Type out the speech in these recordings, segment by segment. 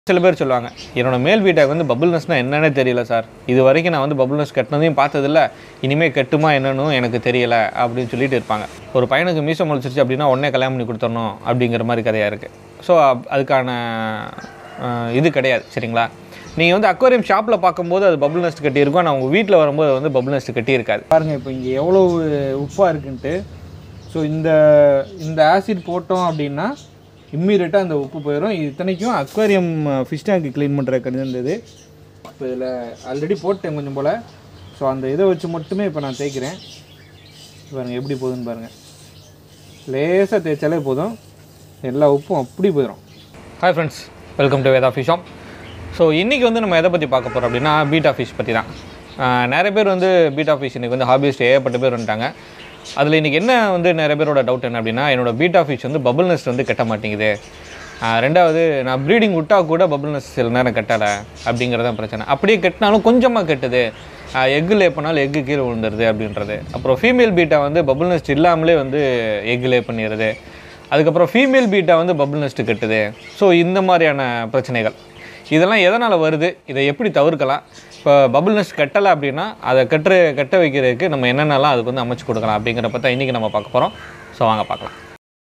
சில பேர் சொல்லுவாங்க என்னோட மேல் வீட்டாக வந்து பபுள் நெஸ்ட்னா என்னன்னே தெரியல சார் இது வரைக்கும் நான் வந்து பபுள் நெஸ்ட் கட்டினதையும் பார்த்ததில்ல இனிமேல் கட்டுமா என்னன்னு எனக்கு தெரியல அப்படின்னு சொல்லிட்டு இருப்பாங்க ஒரு பையனுக்கு மீசம் முளைச்சிருச்சு அப்படின்னா உடனே கல்யாணம் பண்ணி கொடுத்துடணும் அப்படிங்கிற மாதிரி கதையாக இருக்குது ஸோ அதுக்கான அஹ், இது கிடையாது சரிங்களா நீங்கள் வந்து அக்வாரியம் ஷாப்பில் பார்க்கும்போது அது பபுள் நெஸ்ட் கட்டியிருக்கும் ஆனால் உங்கள் வீட்டில் வரும்போது அது வந்து பபுள் நெஸ்ட் கட்டியிருக்காது பாருங்கள் இப்போ இங்கே எவ்வளோ உப்பாக இருக்குன்ட்டு ஸோ இந்த இந்த ஆசிட் போட்டோம் அப்படின்னா இம்மீடியட்டாக அந்த உப்பு போயிடும் இது இத்தனைக்கும் அக்வாரியம் ஃபிஷ் டேங்க் க்ளீன் பண்ணுற இருந்தது இப்போ இதில் ஆல்ரெடி போட்டேன் கொஞ்சம் போல் ஸோ அந்த இதை வச்சு மட்டுமே இப்போ நான் தேய்க்கிறேன் பாருங்கள் எப்படி போகுதுன்னு பாருங்கள் லேசாக தேய்ச்சாலே போதும் எல்லா உப்பும் அப்படி போயிடும் hi friends welcome to Veda fish so இன்றைக்கி வந்து நம்ம எதை பற்றி பார்க்க போகிறோம் அப்படின்னா பீட்டா ஃபிஷ் பற்றி தான் ஆஹ் நிறைய பேர் வந்து பீட்டா ஃபிஷ் இன்றைக்கி வந்து ஹாபிஸ்ட் ஏகப்பட்ட பேர் வந்துட்டாங்க அதில் இன்றைக்கி என்ன வந்து நிறைய பேரோட டவுட் என்ன அப்படின்னா என்னோட பீட்டா ஃபிஷ் வந்து பபுள் நெஸ்ட் வந்து கட்ட மாட்டேங்குது ஆஹ் ரெண்டாவது நான் ப்ரீடிங் விட்டால் கூட பபுள் நெஸ்ட் சில நேரம் கட்டலை அப்படிங்கிறது தான் பிரச்சனை அப்படியே கட்டினாலும் கொஞ்சமாக கட்டுது எக்கு லே பண்ணாலும் எக்கு கீழே விழுந்துருது அப்படின்றது அப்புறம் ஃபீமேல் பீட்டா வந்து பபுள் நெஸ்ட் இல்லாமலே வந்து எக் லே பண்ணிடுது அதுக்கப்புறம் ஃபீமேல் பீட்டா வந்து பபுள் நெஸ்ட் கட்டுது ஸோ இந்த மாதிரியான பிரச்சனைகள் இதெல்லாம் எதனால் வருது இதை எப்படி தவிர்க்கலாம் இப்போ பபுள் நெஸ்ட் கட்டலை அப்படின்னா அதை கட்டுற கட்ட வைக்கிறதுக்கு நம்ம என்னென்னலாம் அதுக்கு வந்து அமைச்சு கொடுக்கலாம் அப்படிங்கிற பற்றி இன்றைக்கி நம்ம பார்க்க போகிறோம் ஸோ வாங்க பார்க்கலாம்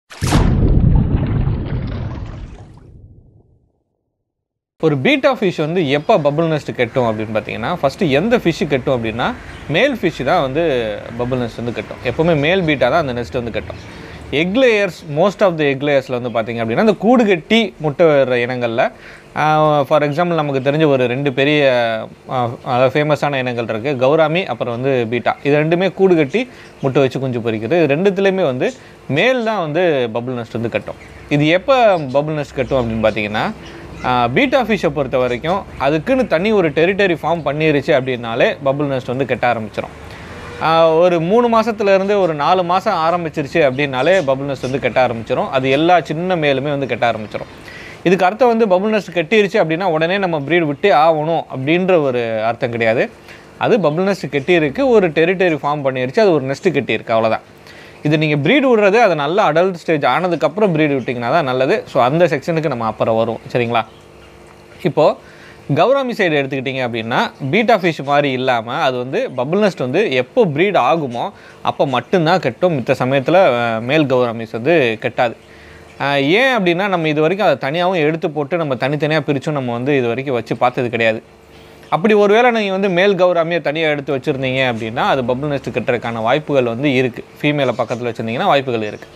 ஒரு பீட்டா ஃபிஷ் வந்து எப்போ பபுள் நெஸ்ட் கட்டும் அப்படின்னு பார்த்தீங்கன்னா ஃபஸ்ட்டு எந்த ஃபிஷ்ஷு கட்டும் அப்படின்னா மேல் ஃபிஷ் தான் வந்து பபுள் நெஸ்ட் வந்து கட்டும் எப்போவுமே மேல் பீட்டா தான் அந்த நெஸ்ட் வந்து கட்டும் egg layers most of the egg லேயர்ஸில் வந்து பார்த்தீங்க அப்படின்னா இந்த கூடு கட்டி முட்டை வர்ற இனங்களில் ஃபார் எக்ஸாம்பிள் நமக்கு தெரிஞ்ச ஒரு ரெண்டு பெரிய ஆஹ், அதாவது ஃபேமஸான இனங்கள் இருக்குது கௌராமி அப்புறம் வந்து பீட்டா இது ரெண்டுமே கூடு கட்டி முட்டை வச்சு குஞ்சு பொரிக்குது இது ரெண்டுத்துலேயுமே வந்து மேல் தான் வந்து பபுள் நெஸ்ட் வந்து கட்டும் இது எப்போ பபுள் நெஸ்ட் கட்டும் அப்படின்னு பார்த்தீங்கன்னா பீட்டா ஃபிஷ்ஷை பொறுத்த வரைக்கும் அதுக்குன்னு தனி ஒரு டெரிட்டரி ஃபார்ம் பண்ணிருச்சு அப்படின்னாலே பபுள் நெஸ்ட் வந்து கட்ட ஆரம்பிச்சிடும் ஒரு மூணு மாதத்துலேருந்து ஒரு நாலு மாதம் ஆரம்பிச்சிருச்சு அப்படின்னாலே பபுள் நெஸ்ட் வந்து கட்ட ஆரம்பிச்சிடும் அது எல்லா சின்ன மேலுமே வந்து கட்ட ஆரம்பிச்சிடும் இதுக்கு அர்த்தம் வந்து பபுள் நெஸ்ட் கட்டிருச்சு அப்படின்னா உடனே நம்ம ப்ரீட் விட்டே ஆகணும் அப்படின்ற ஒரு அர்த்தம் கிடையாது அது பபுள் நெஸ்ட் கட்டியிருக்கு ஒரு டெரிட்டரி ஃபார்ம் பண்ணிருச்சு அது ஒரு நெஸ்ட் கட்டியிருக்கு அவ்வளோதான் இது நீங்கள் ப்ரீட் விடுறது அது நல்ல அடல்ட் ஸ்டேஜ் ஆனதுக்கப்புறம் ப்ரீட் விட்டிங்கன்னா தான் நல்லது ஸோ அந்த செக்ஷனுக்கு நம்ம அப்புறம் வரும் சரிங்களா இப்போது கௌராமி சைடு எடுத்துக்கிட்டிங்க அப்படின்னா பீட்டா ஃபிஷ் மாதிரி இல்லாமல் அது வந்து பபுள் நெஸ்ட் வந்து எப்போ ப்ரீட் ஆகுமோ அப்போ மட்டும்தான் கட்டும் மித்த சமயத்தில் அஹ், மேல் கௌராமிஸ் வந்து கட்டாது அஹ், ஏன் அப்படின்னா நம்ம இது வரைக்கும் அதை தனியாகவும் எடுத்து போட்டு நம்ம தனித்தனியாக பிரித்தும் நம்ம வந்து இது வரைக்கும் வச்சு பார்த்தது கிடையாது அப்படி ஒருவேளை நீங்கள் வந்து மேல் கௌராமியை தனியாக எடுத்து வச்சுருந்தீங்க அப்படின்னா அது பபுள் நெஸ்ட் கட்டுறதுக்கான வாய்ப்புகள் வந்து இருக்குது ஃபீமேலை பக்கத்தில் வச்சுருந்தீங்கன்னா வாய்ப்புகள் இருக்குது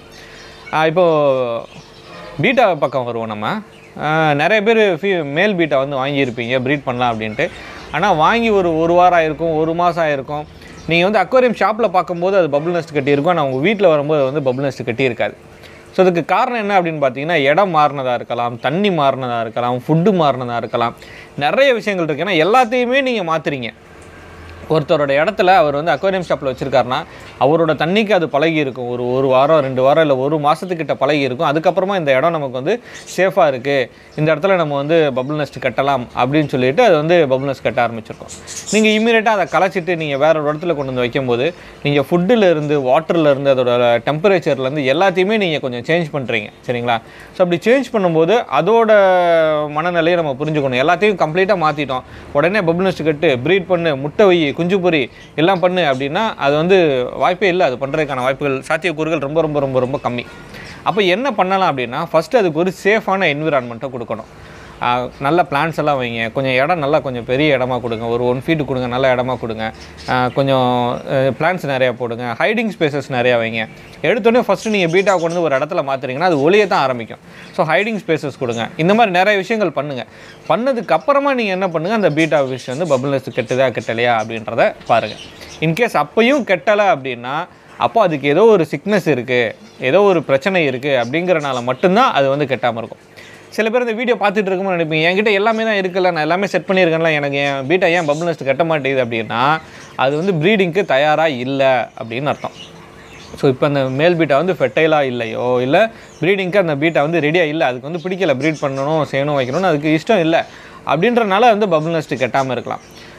இப்போது பீட்டா பக்கம் வருவோம் நம்ம ஆஹ் நிறைய பேர் ஃபீ மேல் பீட்டா வந்து வாங்கியிருப்பீங்க ப்ரீட் பண்ணலாம் அப்படின்ட்டு ஆனால் வாங்கி ஒரு ஒரு வாரம் ஆயிருக்கும் ஒரு மாதம் ஆயிருக்கும் நீங்கள் வந்து அக்வாரியம் ஷாப்பில் பார்க்கும்போது அது பபுள் நெஸ்ட் கட்டியிருக்கும் ஆனால் உங்கள் வீட்டில் வரும்போது அது வந்து பபுள் நெஸ்ட் கட்டியிருக்காது ஸோ அதுக்கு காரணம் என்ன அப்படின்னு பார்த்தீங்கன்னா இடம் மாறினதாக இருக்கலாம் தண்ணி மாறினதாக இருக்கலாம் ஃபுட்டு மாறினதாக இருக்கலாம் நிறைய விஷயங்கள் இருக்குது ஏன்னா எல்லாத்தையுமே நீங்கள் மாற்றுறீங்க ஒருத்தரோட இடத்துல அவர் வந்து அக்வாரியம் ஷாப்பில் வச்சுருக்காருன்னா அவரோட தண்ணிக்கு அது பழகி இருக்கும் ஒரு ஒரு வாரம் ரெண்டு வாரம் இல்லை ஒரு மாதத்துக்கிட்ட பழகி இருக்கும் அதுக்கப்புறமா இந்த இடம் நமக்கு வந்து சேஃபாக இருக்குது இந்த இடத்துல நம்ம வந்து பபுள் நெஸ்ட் கட்டலாம் அப்படின்னு சொல்லிட்டு அது வந்து பபுள் நெஸ்ட் கட்ட ஆரம்பிச்சிருக்கோம் நீங்கள் இமீடியட்டாக அதை கலைச்சிட்டு நீங்கள் வேற ஒரு இடத்துல கொண்டு வந்து வைக்கும்போது நீங்கள் ஃபுட்டில் இருந்து வாட்டரில் இருந்து அதோட டெம்பரேச்சர்லேருந்து எல்லாத்தையுமே நீங்கள் கொஞ்சம் சேஞ்ச் பண்ணுறீங்க சரிங்களா ஸோ அப்படி சேஞ்ச் பண்ணும்போது அதோட மனநிலையை நம்ம புரிஞ்சுக்கணும் எல்லாத்தையும் கம்ப்ளீட்டாக மாற்றிட்டோம் உடனே பபுள் நெஸ்ட் கட்டு ப்ரீட் பண்ணு முட்டை வை குஞ்சு பொரி எல்லாம் பண்ணு அப்படின்னா அது வந்து வாய்ப்பே இல்லை அது பண்ணுறதுக்கான வாய்ப்புகள் சாத்தியக்கூறுகள் ரொம்ப ரொம்ப ரொம்ப ரொம்ப கம்மி அப்போ என்ன பண்ணலாம் அப்படின்னா ஃபஸ்ட்டு அதுக்கு ஒரு சேஃபான என்விரான்மெண்ட்டை கொடுக்கணும் ஆஹ் நல்ல பிளான்ஸ் எல்லாம் வைங்க கொஞ்சம் இடம் நல்லா கொஞ்சம் பெரிய இடமா கொடுங்க ஒரு ஒன் ஃபீட்டு கொடுங்க நல்ல இடமா கொடுங்க ஆஹ் கொஞ்சம் பிளான்ஸ் நிறையா போடுங்க ஹைடிங் ஸ்பேசஸ் நிறையா வைங்க எடுத்தோடனே ஃபஸ்ட்டு நீங்கள் பீட்டா கொண்டு வந்து ஒரு இடத்துல மாற்றுறீங்கன்னா அது ஒளியை தான் ஆரம்பிக்கும் ஸோ ஹைடிங் ஸ்பேசஸ் கொடுங்க இந்த மாதிரி நிறைய விஷயங்கள் பண்ணுங்கள் பண்ணதுக்கு அப்புறமா நீங்கள் என்ன பண்ணுங்கள் அந்த பீட்டா ஃபிஷ் வந்து பபுள் நெஸ்ட் கெட்டுதா கெட்டலையா அப்படின்றத பாருங்கள் இன்கேஸ் அப்பையும் கெட்டலை அப்படின்னா அப்போ அதுக்கு ஏதோ ஒரு சிக்னஸ் இருக்குது ஏதோ ஒரு பிரச்சனை இருக்குது அப்படிங்கிறனால மட்டும்தான் அது வந்து கெட்டாமல் இருக்கும் சில பேர் இந்த வீடியோ பார்த்துட்டு இருக்கும்போது நினைப்பீங்க என்கிட்ட எல்லாமே தான் இருக்குல்ல நான் எல்லாமே செட் பண்ணியிருக்கேன்ல எனக்கு என் பீட்டா ஏன் பபுள் நெஸ்ட் கட்ட மாட்டேங்குது அப்படின்னா அது வந்து ப்ரீடிங்க்கு தயாராக இல்லை அப்படின்னு அர்த்தம் ஸோ இப்போ அந்த மேல் பீட்டா வந்து ஃபெர்டைலாக இல்லையோ இல்லை ப்ரீடிங்க்கு அந்த பீட்டா வந்து ரெடியாக இல்லை அதுக்கு வந்து பிடிக்கல ப்ரீட் பண்ணணும் செய்யணும் வைக்கணும்னு அதுக்கு இஷ்டம் இல்லை அப்படின்றனால வந்து பபுள் நெஸ்ட் கட்டாமல் இருக்கலாம்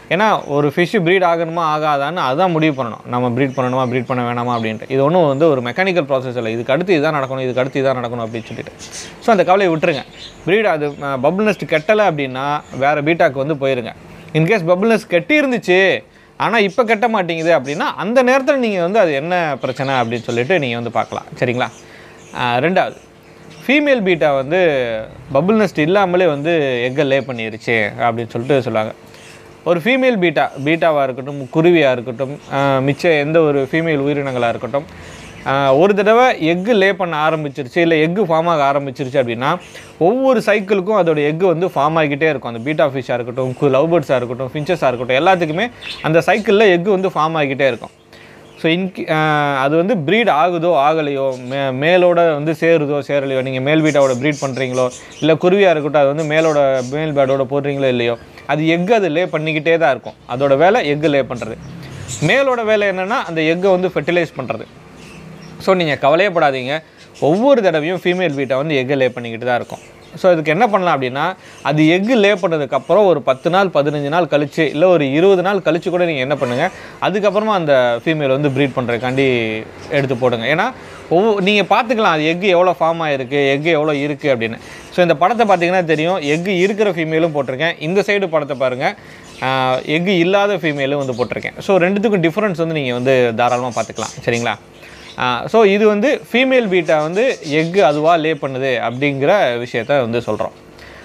ஏன்னா ஒரு ஃபிஷ் ப்ரீட் ஆகணுமா ஆகாதான்னு அதுதான் முடிவு பண்ணணும் நம்ம ப்ரீட் பண்ணணுமா ப்ரீட் பண்ண வேணாமா அப்படின்ட்டு இது ஒன்றும் வந்து ஒரு மெக்கானிக்கல் ப்ராசஸ் இல்லை இதுக்கு அடுத்து இதான் நடக்கணும் இதுக்கு அடுத்து இதான் நடக்கணும் அப்படின்னு சொல்லிட்டு ஸோ அந்த கவலையை விட்டுருங்க ப்ரீட் அது பபுள் நெஸ்ட் கெட்டலை அப்படின்னா வேறு பீட்டாக்கு வந்து போயிருங்க இன்கேஸ் பபுள் நெஸ்ட் கெட்டி இருந்துச்சு ஆனால் இப்போ கட்ட மாட்டேங்குது அப்படின்னா அந்த நேரத்தில் நீங்கள் வந்து அது என்ன பிரச்சனை அப்படின்னு சொல்லிட்டு நீங்கள் வந்து பார்க்கலாம் சரிங்களா ஆஹ் ரெண்டாவது ஃபீமேல் பீட்டா வந்து பபுள் நெஸ்ட் இல்லாமலே வந்து எக்கை லே பண்ணிருச்சு அப்படின்னு சொல்லிட்டு சொல்லுவாங்க ஒரு ஃபீமேல் பீட்டா பீட்டாவாக இருக்கட்டும் குருவியாக இருக்கட்டும் ஆஹ் மிச்ச எந்த ஒரு ஃபீமேல் உயிரினங்களாக இருக்கட்டும் ஆஹ் ஒரு தடவை எக்கு லே பண்ண ஆரம்பிச்சிருச்சு இல்லை எக்கு ஃபார்ம் ஆக ஆரம்பிச்சிருச்சு அப்படின்னா ஒவ்வொரு சைக்கிளுக்கும் அதோட எக்கு வந்து ஃபார்ம் ஆகிக்கிட்டே இருக்கும் அந்த பீட்டா ஃபிஷ்ஷாக இருக்கட்டும் லவ் பேர்ட்ஸாக இருக்கட்டும் ஃபின்ச்சஸாக இருக்கட்டும் எல்லாத்துக்குமே அந்த சைக்கிளில் எக்கு வந்து ஃபார்ம் ஆகிக்கிட்டே இருக்கும் ஸோ இன்கி அது வந்து ப்ரீட் ஆகுதோ ஆகலையோ மே மேலோட வந்து சேருதோ சேரலையோ நீங்கள் மேல் பீட்டாவோட ப்ரீட் பண்ணுறீங்களோ இல்லை குருவியாக இருக்கட்டும் அது வந்து மேலோட மேல் பேடோட போடுறீங்களோ இல்லையோ அது எக்கு அது லே பண்ணிக்கிட்டே தான் இருக்கும் அதோட வேலை எக்கு லே பண்ணுறது மேலோட வேலை என்னென்னா அந்த எக்கை வந்து ஃபெர்டிலைஸ் பண்ணுறது ஸோ நீங்கள் கவலையப்படாதீங்க ஒவ்வொரு தடவையும் ஃபீமேல் பீட்டை வந்து எக்கு லே பண்ணிக்கிட்டு தான் இருக்கும் ஸோ இதுக்கு என்ன பண்ணலாம் அப்படின்னா அது எக்கு லே பண்ணதுக்கப்புறம் ஒரு பத்து நாள் பதினஞ்சு நாள் கழிச்சு இல்லை ஒரு இருபது நாள் கழிச்சு கூட நீங்கள் என்ன பண்ணுங்கள் அதுக்கப்புறமா அந்த ஃபீமேல் வந்து ப்ரீட் பண்ணுறதுக்காண்டி எடுத்து போடுங்க ஏன்னா ஒவ்வொரு நீங்கள் பார்த்துக்கலாம் அது எக்கு எவ்வளோ ஃபார்ம் ஆகிருக்கு எக்கு எவ்வளோ இருக்குது அப்படின்னு ஸோ இந்த படத்தை பார்த்தீங்கன்னா தெரியும் எக்கு இருக்கிற ஃபீமேலும் போட்டிருக்கேன் இந்த சைடு படத்தை பாருங்கள் எக்கு இல்லாத ஃபீமேலும் வந்து போட்டிருக்கேன் ஸோ ரெண்டுத்துக்கும் டிஃப்ரென்ஸ் வந்து நீங்கள் வந்து தாராளமாக பார்த்துக்கலாம் சரிங்களா ஸோ இது வந்து ஃபீமேல் பீட்டா வந்து எக்கு அதுவாக லே பண்ணுது அப்படிங்கிற விஷயத்த வந்து சொல்கிறோம்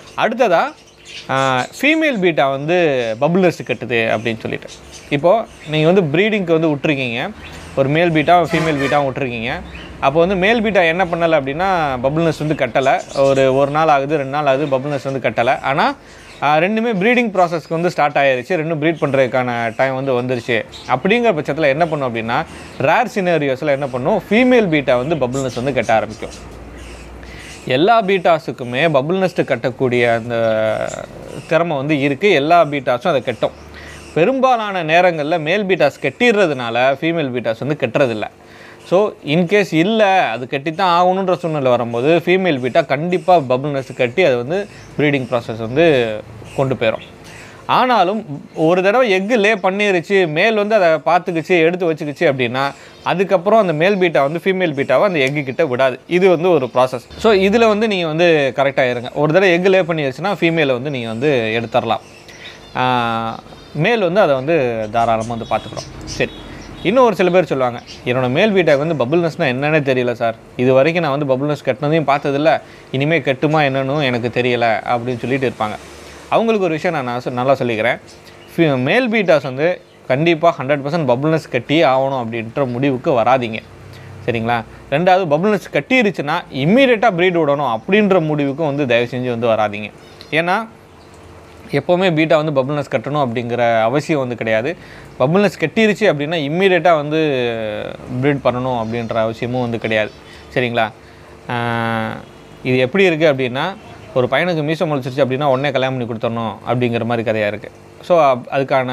அடுத்ததாக ஃபீமேல் பீட்டா வந்து பபுள் நெஸ்ட் கட்டுது அப்படின்னு சொல்லிட்டு இப்போது நீங்கள் வந்து ப்ரீடிங்க்கு வந்து விட்ருக்கீங்க ஒரு மேல் பீட்டா ஃபீமேல் பீட்டாவும் விட்ருக்கீங்க அப்போ வந்து மேல் பீட்டா என்ன பண்ணலை அப்படின்னா பபுள் நெஸ்ட் வந்து கட்டலை ஒரு ஒரு நாள் ஆகுது ரெண்டு நாள் ஆகுது பபுள் நெஸ்ட் வந்து கட்டலை ஆனால் ஆஹ் ரெண்டுமே ப்ரீடிங் ப்ராசஸ்க்கு வந்து ஸ்டார்ட் ஆயிருச்சு ரெண்டும் ப்ரீட் பண்ணுறதுக்கான டைம் வந்து வந்துருச்சு அப்படிங்கிற பட்சத்தில் என்ன பண்ணும் அப்படின்னா ரேர் சினரியோஸில் என்ன பண்ணும் ஃபீமேல் பீட்டா வந்து பபுள்னஸ் வந்து கட்ட ஆரம்பிக்கும் எல்லா பீட்டாஸுக்குமே பபுள் நெஸ்ட் கட்டக்கூடிய அந்த திறமை வந்து இருக்குது எல்லா பீட்டாஸும் அதை கட்டும் பெரும்பாலான நேரங்களில் மேல் பீட்டாஸ் கட்டிடுறதுனால ஃபீமேல் பீட்டாஸ் வந்து கட்டுறதில்ல ஸோ இன்கேஸ் இல்லை அது கட்டித்தான் ஆகணுன்ற சூழ்நிலை வரும்போது ஃபீமேல் பீட்டா கண்டிப்பாக பபுள் நெஸ்ட் கட்டி அது வந்து ப்ரீடிங் ப்ராசஸ் வந்து கொண்டு போயிடும் ஆனாலும் ஒரு தடவை எக்கு லே பண்ணிருச்சு மேல் வந்து அதை பார்த்துக்கிச்சு எடுத்து வச்சுக்கிச்சு அப்படின்னா அதுக்கப்புறம் அந்த மேல் பீட்டா வந்து ஃபீமேல் பீட்டாவை அந்த எக்கு கிட்ட விடாது இது வந்து ஒரு ப்ராசஸ் ஸோ இதில் வந்து நீங்கள் வந்து கரெக்டாக இருங்க ஒரு தடவை எக்கு லே பண்ணிருச்சுன்னா ஃபீமேலை வந்து நீங்கள் வந்து எடுத்துடலாம் மேல் வந்து அதை வந்து தாராளமாக வந்து பார்த்துக்குறோம் சரி இன்னும் ஒரு சில பேர் சொல்லுவாங்க என்னோட மேல் வீட்டாக வந்து பபுள் நெஸ்னால் என்னன்னே தெரியல சார் இது வரைக்கும் நான் வந்து பபுள் நெஸ் கட்டினதையும் பார்த்ததில்ல இனிமேல் கட்டுமா என்னன்னு எனக்கு தெரியல அப்படின்னு சொல்லிட்டு இருப்பாங்க அவங்களுக்கு ஒரு விஷயம் நான் நான் சொ- நல்லா சொல்லிக்கிறேன் ஃபி- மேல் பீட்டாஸ் வந்து கண்டிப்பாக ஹண்ட்ரட் பர்சன்ட் பபுள்னஸ் கட்டியே ஆகணும் அப்படின்ற முடிவுக்கு வராதீங்க சரிங்களா ரெண்டாவது பபுள்னஸ் கட்டிருச்சுன்னா இம்மீடியட்டாக ப்ரீட் விடணும் அப்படின்ற முடிவுக்கும் வந்து தயவு செஞ்சு வந்து வராதீங்க ஏன்னா எப்போவுமே பீட்டா வந்து பபுள்னஸ் கட்டணும் அப்படிங்கிற அவசியம் வந்து கிடையாது பபுள்னஸ் கட்டிருச்சு அப்படின்னா இம்மீடியட்டாக வந்து ப்ரீட் பண்ணணும் அப்படின்ற அவசியமும் வந்து கிடையாது சரிங்களா ஆஹ் இது எப்படி இருக்குது அப்படின்னா ஒரு பையனுக்கு மீசம் முளைச்சிருச்சு அப்படின்னா உடனே கல்யாணம் பண்ணி கொடுத்துடணும் அப்படிங்கிற மாதிரி கதையாக இருக்குது ஸோ அதுக்கான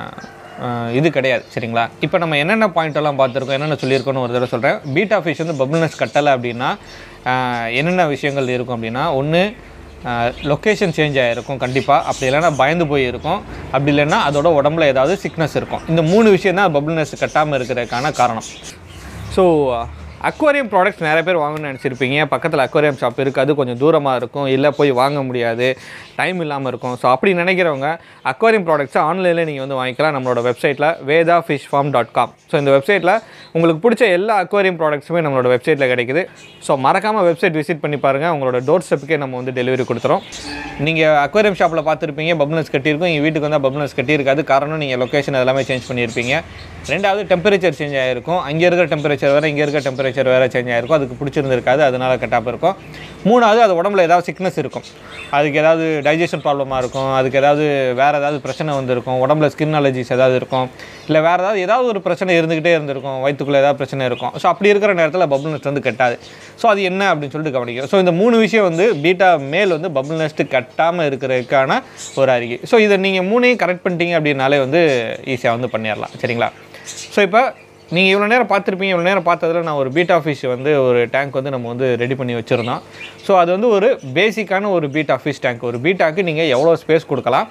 ஆஹ் இது கிடையாது சரிங்களா இப்போ நம்ம என்னென்ன பாயிண்ட் எல்லாம் பார்த்துருக்கோம் என்னென்ன சொல்லியிருக்கோன்னு ஒரு தடவை சொல்கிறேன் பீட்டா ஃபிஷ் வந்து பபுள்னஸ் கட்டலை அப்படின்னா ஆஹ் என்னென்ன விஷயங்கள் இருக்கும் அப்படின்னா ஒன்று லொக்கேஷன் சேஞ்ச் ஆகிருக்கும் கண்டிப்பாக அப்படி இல்லைன்னா பயந்து போய் இருக்கும் அப்படி இல்லைன்னா அதோட உடம்புல ஏதாவது சிக்னஸ் இருக்கும் இந்த மூணு விஷயம் தான் பபுள்னஸ் கட்டாமல் இருக்கிறதுக்கான காரணம் ஸோ அக்வாரியம் ப்ராடக்ட்ஸ் நிறைய பேர் வாங்கணும்னு நினச்சிருப்பீங்க பக்கத்தில் அக்வாரியம் ஷாப் இருக்காது கொஞ்சம் தூரமாக இருக்கும் இல்லை போய் வாங்க முடியாது டைம் இல்லாமல் இருக்கும் ஸோ அப்படி நினைக்கிறவங்க அக்வாரியம் ப்ராடக்ட்ஸை ஆன்லைனில் நீங்கள் வந்து வாங்கிக்கலாம் நம்மளோட வெப்சைட்டில் Veda fish farm dot com so இந்த வெப்சைட்டில் உங்களுக்கு பிடிச்ச எல்லா அக்வாரியம் ப்ராடக்ட்ஸுமே நம்மளோட வெப்சைட்டில் கிடைக்குது ஸோ மறக்காமல் வெப்சைட் விசிட் பண்ணி பாருங்கள் உங்களோட டோர் ஸ்டெப்புக்கே நம்ம வந்து டெலிவரி கொடுத்துறோம் நீங்கள் அக்வாரியம் ஷாப்பில் பார்த்துருப்பீங்க பப்ளஸ் கட்டியிருக்கும் எங்கள் வீட்டுக்கு வந்தால் பப்ளஸ் கட்டியிருக்காது காரணம் நீங்கள் லொக்கேஷன் எல்லாமே சேஞ்ச் பண்ணியிருப்பீங்க ரெண்டாவது டெம்பரேச்சர் சேஞ்ச் ஆகிருக்கும் அங்கே இருக்கிற டெம்பரேச்சர் வேறு இங்கே இருக்கிற டெம்பரேச்சர் வேறு சேஞ்ச் ஆகிருக்கும் அதுக்கு பிடிச்சிருந்திருக்காது அதனால கட்டாமல் இருக்கும் மூணாவது அது உடம்புல ஏதாவது சிக்னஸ் இருக்கும் அதுக்கு ஏதாவது டைஜஷன் ப்ராப்ளமாக இருக்கும் அதுக்கு ஏதாவது வேறு ஏதாவது பிரச்சனை வந்திருக்கும் உடம்புல ஸ்கின் அலர்ஜிஸ் ஏதாவது இருக்கும் இல்லை வேறு ஏதாவது ஏதாவது ஒரு பிரச்சனை இருந்துக்கிட்டே இருந்திருக்கும் வயிற்றுக்குள்ளே ஏதாவது பிரச்சனை இருக்கும் ஸோ அப்படி இருக்கிற நேரத்தில் பபுள் நெஸ்ட் வந்து கட்டாது ஸோ அது என்ன அப்படின்னு சொல்லிட்டு கவனிக்கும் ஸோ இந்த மூணு விஷயம் வந்து பீட்டா மேல் வந்து பபுள் நெஸ்ட் கட்டாமல் இருக்கிறதுக்கான ஒரு அறிக்கை ஸோ இதை நீங்கள் மூணையும் கரெக்ட் பண்ணிட்டீங்க அப்படின்னாலே வந்து ஈஸியாக வந்து பண்ணிடலாம் சரிங்களா ஸோ இப்போ நீங்கள் இவ்வளோ நேரம் பார்த்துருப்பீங்க இவ்வளோ நேரம் பார்த்ததுல நான் ஒரு பீட்டா ஃபிஷ் வந்து ஒரு டேங்க் வந்து நம்ம வந்து ரெடி பண்ணி வச்சுருந்தோம் ஸோ அது வந்து ஒரு பேசிக்கான ஒரு பீட்டா ஃபிஷ் டேங்க் ஒரு பீட்டாக்கு நீங்கள் எவ்வளோ ஸ்பேஸ் கொடுக்கலாம்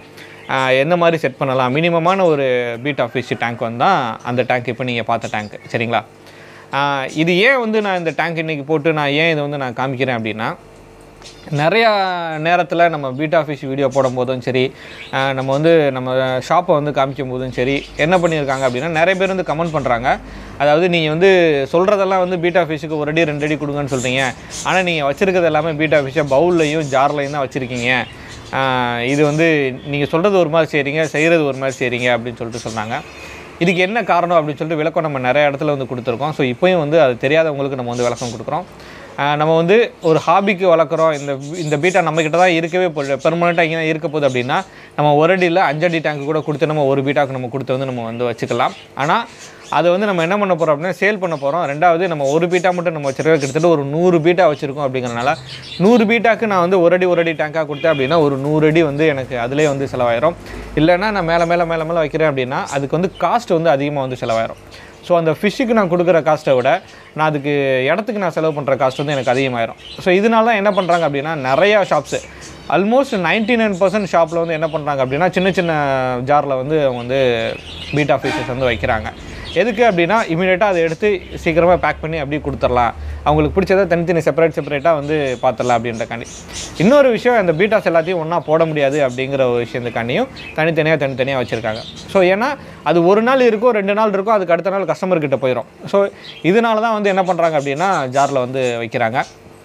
ஆஹ் எந்த மாதிரி செட் பண்ணலாம் மினிமமான ஒரு பீட்டா ஃபிஷ் டேங்க் வந்து தான் அந்த டேங்க் இப்போ நீங்கள் பார்த்த டேங்க் சரிங்களா ஆஹ் இது ஏன் வந்து நான் இந்த டேங்க் இன்றைக்கி போட்டு நான் ஏன் இதை வந்து நான் காமிக்கிறேன் அப்படின்னா நிறையா நேரத்தில் நம்ம பீட்டா ஃபிஷ் வீடியோ போடும் போதும் சரி ஆஹ் நம்ம வந்து நம்ம ஷாப்பை வந்து காமிக்கும் போதும் சரி என்ன பண்ணியிருக்காங்க அப்படின்னா நிறைய பேர் வந்து கமெண்ட் பண்ணுறாங்க அதாவது நீங்கள் வந்து சொல்கிறதெல்லாம் வந்து பீட்டா ஃபிஷ்ஷுக்கு ஒரு அடி ரெண்டு அடி கொடுங்கன்னு சொல்கிறீங்க ஆனால் நீங்கள் வச்சுருக்கிறது எல்லாமே பீட்டா ஃபிஷ்ஷை பவுல்லையும் ஜார்லையும் தான் வச்சுருக்கீங்க ஆஹ் இது வந்து நீங்கள் சொல்கிறது ஒரு மாதிரி செய்கிறீங்க செய்கிறது ஒரு மாதிரி செய்கிறீங்க அப்படின்னு சொல்லிட்டு சொன்னாங்க இதுக்கு என்ன காரணம் அப்படின்னு சொல்லிட்டு விளக்கம் நம்ம நிறைய இடத்துல வந்து கொடுத்துருக்கோம் ஸோ இப்போயும் வந்து அது தெரியாதவங்களுக்கு நம்ம வந்து விளக்கம் கொடுக்குறோம் ஆஹ் நம்ம வந்து ஒரு ஹாபிக்கு வளர்க்குறோம் இந்த இந்த பீட்டா நம்மக்கிட்ட தான் இருக்கவே போகுது பெர்மனெண்ட்டாக இங்கே தான் இருக்க போகுது அப்படின்னா நம்ம ஒரு அடியில் அஞ்சடி டேங்க் கூட கொடுத்து நம்ம ஒரு பீட்டாக்கு நம்ம கொடுத்து வந்து நம்ம வந்து வச்சுக்கலாம் ஆனால் அதை வந்து நம்ம என்ன பண்ண போகிறோம் அப்படின்னா சேல் பண்ண போகிறோம் ரெண்டாவது நம்ம ஒரு பீட்டா மட்டும் நம்ம வச்சிருக்க கிட்டத்தட்ட ஒரு நூறு பீட்டா வச்சுருக்கோம் அப்படிங்கிறனால நூறு பீட்டாக்கு நான் வந்து ஒரு அடி ஒரு அடி டேங்காக கொடுத்தேன் அப்படின்னா ஒரு நூறு அடி வந்து எனக்கு அதிலே வந்து செலவாயிரும் இல்லைன்னா நான் மேலே மேலே மேலே மேலே வைக்கிறேன் அப்படின்னா அதுக்கு வந்து காஸ்ட் வந்து அதிகமாக வந்து செலவாயிரும் ஸோ அந்த ஃபிஷ்ஷுக்கு நான் கொடுக்குற காஸ்ட்டை விட நான் அதுக்கு இடத்துக்கு நான் செலவு பண்ணுற காஸ்ட் வந்து எனக்கு அதிகமாயிரும் ஸோ இதனால தான் என்ன பண்ணுறாங்க அப்படின்னா நிறையா shops almost ninety nine percent ஷாப்பில் வந்து என்ன பண்ணுறாங்க அப்படின்னா சின்ன சின்ன ஜாரில் வந்து அவங்க வந்து பீட்டா ஃபிஷஸ் வந்து வைக்கிறாங்க எதுக்கு அப்படின்னா இமீடியட்டாக அதை எடுத்து சீக்கிரமாக பேக் பண்ணி அப்படியே கொடுத்துடலாம் அவங்களுக்கு பிடிச்சதை தனித்தனி செப்பரேட் செப்பரேட்டாக வந்து பார்த்துடலாம் அப்படின்றக்காண்டி இன்னொரு விஷயம் அந்த பீட்டாஸ் எல்லாத்தையும் ஒன்றா போட முடியாது அப்படிங்கிற ஒரு விஷயத்துக்காண்டியும் தனித்தனியாக தனித்தனியாக வச்சுருக்காங்க ஸோ ஏன்னா அது ஒரு நாள் இருக்கும் ரெண்டு நாள் இருக்கும் அதுக்கு அடுத்த நாள் கஸ்டமர்கிட்ட போயிடும் ஸோ இதனால தான் வந்து என்ன பண்ணுறாங்க அப்படின்னா ஜாரில் வந்து வைக்கிறாங்க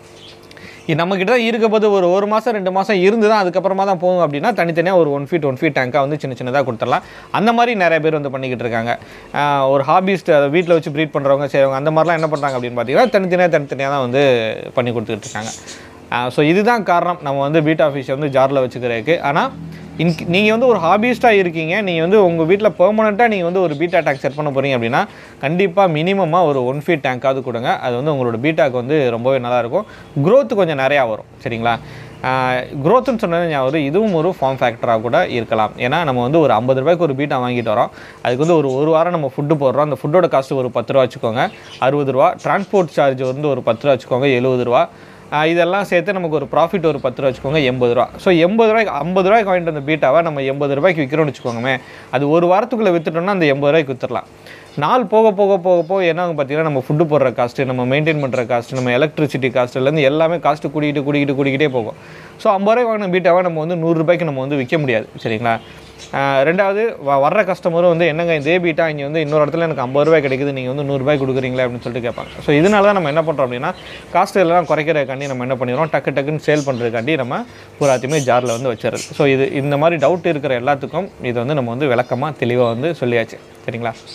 இது நம்மக்கிட்ட தான் இருக்க போது ஒரு ஒரு மாதம் ரெண்டு மாதம் இருந்து தான் அதுக்கப்புறமா தான் போகும் அப்படின்னா தனித்தனியாக ஒரு ஒன் ஃபீட் ஒன் ஃபீட் டேங்காக வந்து சின்ன சின்னதாக கொடுத்துடலாம் அந்த மாதிரி நிறைய பேர் வந்து பண்ணிக்கிட்டு இருக்காங்க ஆஹ் ஒரு ஹாபிஸ்ட் அதை வீட்டில் வச்சு ப்ரீட் பண்ணுறவங்க செய்வாங்க அந்த மாதிரிலாம் என்ன பண்ணுறாங்க அப்படின்னு பார்த்தீங்கன்னா தனித்தனியாக தனித்தனியாக தான் வந்து பண்ணி கொடுத்துட்டு இருக்காங்க ஸோ இதுதான் காரணம் நம்ம வந்து பீட்டா ஃபிஷ் வந்து ஜாரில் வச்சுக்கிறதுக்கு ஆனால் இன் நீங்கள் வந்து ஒரு ஹாபிஸ்ட்டாக இருக்கீங்க நீங்கள் வந்து உங்கள் வீட்டில் பெர்மனெண்ட்டாக நீங்கள் வந்து ஒரு பீட்டா டேங்க் செட் பண்ண போகிறீங்க அப்படின்னா கண்டிப்பாக மினிமமாக ஒரு ஒன் ஃபீட் டேங்காவது கொடுங்க அது வந்து உங்களோட பீட்டாக்கு வந்து ரொம்பவே நல்லாயிருக்கும் growth கொஞ்சம் நிறையா வரும் சரிங்களா க்ரோத்துன்னு சொன்னது ஞாபகம் வருது. இதுவும் ஒரு ஃபார்ம் ஃபேக்டராக கூட இருக்கலாம் ஏன்னா நம்ம வந்து ஒரு ஐம்பது ரூபாய்க்கு ஒரு பீட்டா வாங்கிட்டு வரோம் அதுக்கு வந்து ஒரு ஒரு வாரம் நம்ம ஃபுட்டு போடுறோம் அந்த ஃபுட்டோட காஸ்ட் ஒரு பத்து ரூபா வச்சுக்கோங்க அறுபது ரூபா டிரான்ஸ்போர்ட் சார்ஜ் வந்து ஒரு பத்து ரூபா வச்சுக்கோங்க எழுபது ரூபா ஆஹ் இதெல்லாம் சேர்த்து நமக்கு ஒரு ப்ராஃபிட் ஒரு பத்து ரூபா வச்சுக்கோங்க எண்பது ரூபா ஸோ எண்பது ரூபாய்க்கு ஐம்பது ரூபாய்க்கு வாங்கிட்டு வந்த பீட்டாவை நம்ம எண்பது ரூபாய்க்கு விற்கிறோம்னு வச்சுக்கோங்கமே அது ஒரு வாரத்துக்குள்ளே விற்றுட்டோம்னா அந்த எண்பது ரூபாய்க்கு விற்றுடலாம் நாள் போக போக போக போக என்ன ஆகும் பார்த்தீங்கன்னா நம்ம ஃபுட்டு போடுற காஸ்ட்டு நம்ம மெயின்டைன் பண்ணுற காஸ்ட் நம்ம எலக்ட்ரிசிட்டி காஸ்ட்லேருந்து எல்லாமே காஸ்ட்டு கூடிக்கிட்டு கூடிக்கிட்டு கூடிக்கிட்டே போகும் ஸோ ஐம்பது ரூபாய்க்கு வாங்கின பீட்டாவை நம்ம வந்து நூறுரூபாய்க்கு நம்ம வந்து விற்க முடியாது சரிங்களா ஆஹ் ரெண்டாவது வ- வர்ற கஸ்டமரும் வந்து என்னங்க இதே பீட்டா இங்கே வந்து இன்னொரு இடத்துல எனக்கு ஐம்பது ரூபாய் கிடைக்குது நீங்கள் வந்து நூறுரூபாய் கொடுக்குறீங்களே அப்படின்னு சொல்லிட்டு கேட்பாங்க ஸோ இதனால தான் நம்ம என்ன பண்ணுறோம் அப்படின்னா காஸ்ட் எல்லாம் குறைக்கிறதுக்காண்டி நம்ம என்ன பண்ணிடுறோம் டக்கு டக்குன்னு சேல் பண்ணுறதுக்காண்டி நம்ம பூராத்தையுமே ஜாரில் வந்து வச்சிடுறது ஸோ இது இந்த மாதிரி டவுட் இருக்கிற எல்லாத்துக்கும் இது வந்து நம்ம வந்து விளக்கமாக தெளிவாக வந்து சொல்லியாச்சு சரிங்களா